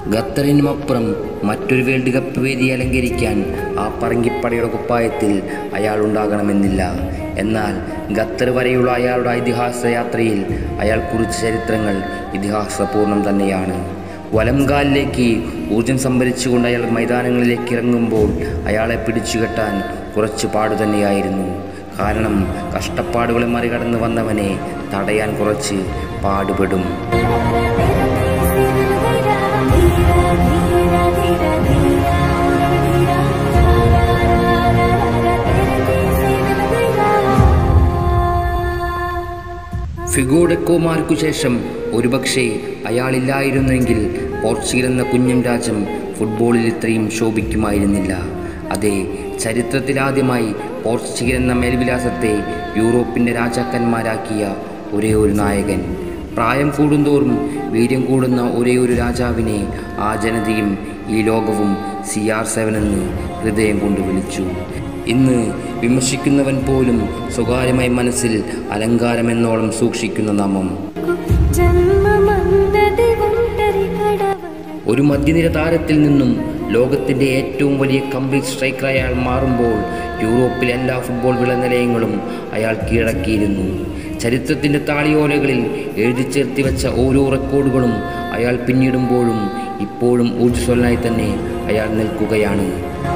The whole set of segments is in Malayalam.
ഖത്തറിനുമപ്പുറം മറ്റൊരു വേൾഡ് കപ്പ് വേദി അലങ്കരിക്കാൻ ആ പറങ്കിപ്പടയുടെ കുപ്പായത്തിൽ അയാൾ ഉണ്ടാകണമെന്നില്ല എന്നാൽ ഖത്തർ വരെയുള്ള അയാളുടെ ഇതിഹാസ യാത്രയിൽ അയാൾ കുറിച്ച ചരിത്രങ്ങൾ ഇതിഹാസപൂർണ്ണം തന്നെയാണ് വലംകാലിലേക്ക് ഊർജം സംഭരിച്ചുകൊണ്ട് അയാൾ മൈതാനങ്ങളിലേക്ക് ഇറങ്ങുമ്പോൾ അയാളെ പിടിച്ചുകെട്ടാൻ കുറച്ച് പാടു തന്നെയായിരുന്നു കാരണം കഷ്ടപ്പാടുകളെ മറികടന്ന് വന്നവനെ തടയാൻ കുറച്ച് പാടുപെടും ഫിഗോഡെക്കോമാർക്കു ശേഷം ഒരുപക്ഷെ അയാളില്ലായിരുന്നെങ്കിൽ പോർച്ചുഗൽ എന്ന കുഞ്ഞൻ രാജ്യം ഫുട്ബോളിൽ ഇത്രയും ശോഭിക്കുമായിരുന്നില്ല അതെ ചരിത്രത്തിലാദ്യമായി പോർച്ചുഗൽ എന്ന മേൽവിലാസത്തെ യൂറോപ്പിൻ്റെ രാജാക്കന്മാരാക്കിയ ഒരേ ഒരു നായകൻ പ്രായം കൂടുന്തോറും വീര്യം കൂടുന്ന ഒരേ ഒരു രാജാവിനെ ആ ജനതയും ഈ ലോകവും സി ആർ സെവൻ എന്ന് ഹൃദയം കൊണ്ട് വിളിച്ചു ഇന്ന് വിമർശിക്കുന്നവൻ പോലും സ്വകാര്യമായി മനസ്സിൽ അലങ്കാരമെന്നോളം സൂക്ഷിക്കുന്ന നാമം జన్మమందది ఒంటరి కడవర ഒരു മധ്യനിര താരത്തിൽ നിന്നും ലോകത്തിൻ്റെ ഏറ്റവും വലിയ കംപ്ലീറ്റ് സ്ട്രൈക്കർ അയാൾ മാറുമ്പോൾ യൂറോപ്പിലെ എല്ലാ ഫുട്ബോൾ വിളനിലയങ്ങളും അയാൾ കീഴടക്കിയിരുന്നു ചരിത്രത്തിൻ്റെ താളിയോലകളിൽ എഴുതി ചേർത്തി വെച്ച ഓരോ റെക്കോർഡുകളും അയാൾ പിന്നിടുമ്പോഴും ഇപ്പോഴും ഊർജ്ജസ്വലനായി തന്നെ അയാൾ നിൽക്കുകയാണ്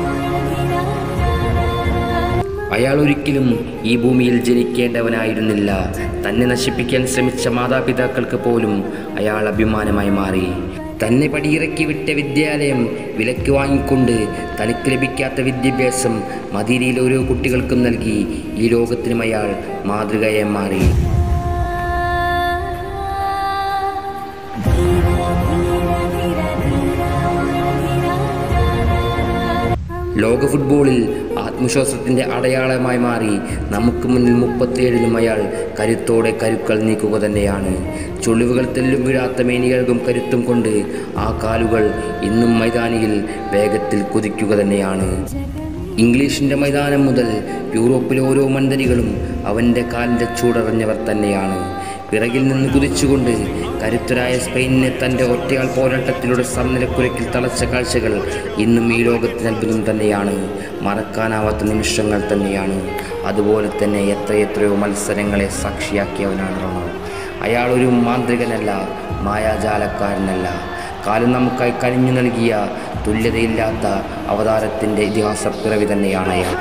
അയാൾ ഒരിക്കലും ഈ ഭൂമിയിൽ ജനിക്കേണ്ടവനായിരുന്നില്ല തന്നെ നശിപ്പിക്കാൻ ശ്രമിച്ച മാതാപിതാക്കൾക്ക് പോലും അയാൾ അഭിമാനമായി മാറി തന്നെ പടിയിറക്കി വിട്ട വിദ്യാലയം വിലക്ക് വാങ്ങിക്കൊണ്ട് തനിക്ക് ലഭിക്കാത്ത വിദ്യാഭ്യാസം മദീനയിലെ ഓരോ കുട്ടികൾക്കും നൽകി ഈ ലോകത്തിനും അയാൾ മാതൃകയായി മാറി ലോക ഫുട്ബോളിൽ ആത്മവിശ്വാസത്തിൻ്റെ അടയാളമായി മാറി നമുക്ക് മുന്നിൽ മുപ്പത്തിയേഴിലും അയാൾ കരുത്തോടെ കരുക്കൾ നീക്കുക തന്നെയാണ് ചുളിവുകൾ തെല്ലും വീഴാത്ത മേനികൾക്കും കരുത്തും കൊണ്ട് ആ കാലുകൾ ഇന്നും മൈതാനിയിൽ വേഗത്തിൽ കുതിക്കുക തന്നെയാണ് ഇംഗ്ലീഷിൻ്റെ മൈതാനം മുതൽ യൂറോപ്പിലെ ഓരോ മന്ദരികളും അവൻ്റെ കാലിൻ്റെ ചൂടറിഞ്ഞവർ തന്നെയാണ് പിറകിൽ നിന്ന് കുതിച്ചുകൊണ്ട് കരുത്തരായ സ്പെയിനിനെ തൻ്റെ ഒറ്റയാൾ പോരാട്ടത്തിലൂടെ സമനിലക്കുരക്കിൽ തളച്ച കാഴ്ചകൾ ഇന്നും ഈ ലോകത്തിന് അത്ഭുതം തന്നെയാണ് മറക്കാനാവാത്ത നിമിഷങ്ങൾ തന്നെയാണ് അതുപോലെ തന്നെ എത്രയെത്രയോ മത്സരങ്ങളെ സാക്ഷിയാക്കിയവനാണ് റൊണാൾഡോ അയാൾ ഒരു മാന്ത്രികനല്ല മായാജാലക്കാരനല്ല കാലം നമുക്കായി കനിഞ്ഞു നൽകിയ തുല്യതയില്ലാത്ത അവതാരത്തിൻ്റെ ഇതിഹാസ പിറവി തന്നെയാണ് അയാൾ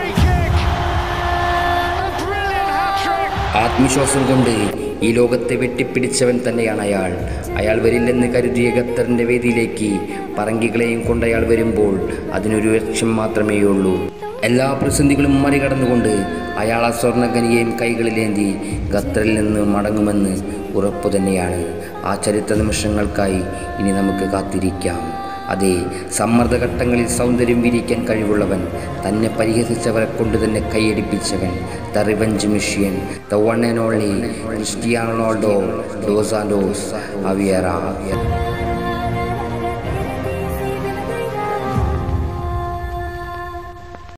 ആത്മവിശ്വാസം കൊണ്ട് ഈ ലോകത്തെ വെട്ടിപ്പിടിച്ചവൻ തന്നെയാണ് അയാൾ അയാൾ വരില്ലെന്ന് കരുതിയ ഖത്തറിൻ്റെ വേദിയിലേക്ക് പറങ്കികളെയും കൊണ്ട് അയാൾ വരുമ്പോൾ അതിനൊരു ലക്ഷ്യം മാത്രമേയുള്ളൂ എല്ലാ പ്രതിസന്ധികളും മറികടന്നുകൊണ്ട് അയാൾ ആ സ്വർണ്ണഖനിയെയും കൈകളിലേന്തി ഖത്തറിൽ നിന്ന് മടങ്ങുമെന്ന് ഉറപ്പു തന്നെയാണ് ആ ചരിത്ര നിമിഷങ്ങൾക്കായി ഇനി നമുക്ക് കാത്തിരിക്കാം അതെ സമ്മർദ്ദഘട്ടങ്ങളിൽ സൗന്ദര്യം വിരിക്കാൻ കഴിവുള്ളവൻ തന്നെ പരിഹസിച്ചവരെ കൊണ്ട് തന്നെ കൈയടിപ്പിച്ചവൻ the revenge mission the one and only Cristiano Ronaldo dos and dos അവിയറ